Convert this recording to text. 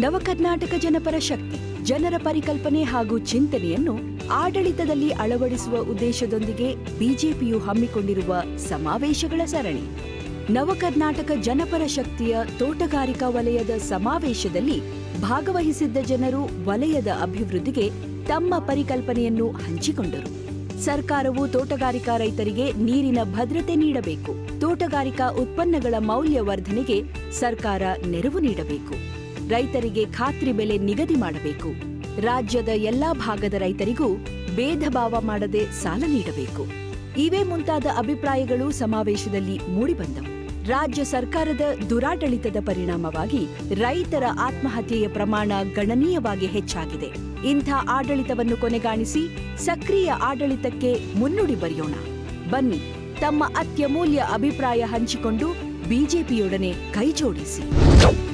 ನವಕರ್ನಾಟಕ ಜನಪರ ಶಕ್ತಿ ಜನರ ಪರಿಕಲ್ಪನೆ ಹಾಗೂ ಚಿಂತನೆಯನ್ನು ಆಡಳಿತದಲ್ಲಿ ಅಳವಡಿಸುವ ಉದ್ದೇಶದೊಂದಿಗೆ ಬಿಜೆಪಿಯು ಹಮ್ಮಿಕೊಂಡಿರುವ ಸಮಾವೇಶಗಳ ಸರಣಿ ನವಕರ್ನಾಟಕ ಜನಪರ ಶಕ್ತಿಯ ತೋಟಗಾರಿಕಾ ವಲಯದ ಸಮಾವೇಶದಲ್ಲಿ ಭಾಗವಹಿಸಿದ್ದ ಜನರು ವಲಯದ ಅಭಿವೃದ್ಧಿಗೆ ತಮ್ಮ ಪರಿಕಲ್ಪನೆಯನ್ನು ಹಂಚಿಕೊಂಡರು ಸರ್ಕಾರವು ತೋಟಗಾರಿಕಾ ರೈತರಿಗೆ ನೀರಿನ ಭದ್ರತೆ ನೀಡಬೇಕು ತೋಟಗಾರಿಕಾ ಉತ್ಪನ್ನಗಳ ಮೌಲ್ಯವರ್ಧನೆಗೆ ಸರ್ಕಾರ ನೆರವು ನೀಡಬೇಕು ರೈತರಿಗೆ ಖಾತ್ರಿ ಬೆಲೆ ನಿಗದಿ ಮಾಡಬೇಕು ರಾಜ್ಯದ ಎಲ್ಲಾ ಭಾಗದ ರೈತರಿಗೂ ಭೇದ ಭಾವ ಮಾಡದೆ ಸಾಲ ನೀಡಬೇಕು ಇವೇ ಮುಂತಾದ ಅಭಿಪ್ರಾಯಗಳು ಸಮಾವೇಶದಲ್ಲಿ ಮೂಡಿಬಂದವು ರಾಜ್ಯ ಸರ್ಕಾರದ ದುರಾಡಳಿತದ ಪರಿಣಾಮವಾಗಿ ರೈತರ ಆತ್ಮಹತ್ಯೆಯ ಪ್ರಮಾಣ ಗಣನೀಯವಾಗಿ ಹೆಚ್ಚಾಗಿದೆ ಇಂಥ ಆಡಳಿತವನ್ನು ಕೊನೆಗಾಣಿಸಿ ಸಕ್ರಿಯ ಆಡಳಿತಕ್ಕೆ ಮುನ್ನುಡಿ ಬರೆಯೋಣ ಬನ್ನಿ ತಮ್ಮ ಅತ್ಯಮೂಲ್ಯ ಅಭಿಪ್ರಾಯ ಹಂಚಿಕೊಂಡು ಬಿಜೆಪಿಯೊಡನೆ ಕೈಜೋಡಿಸಿ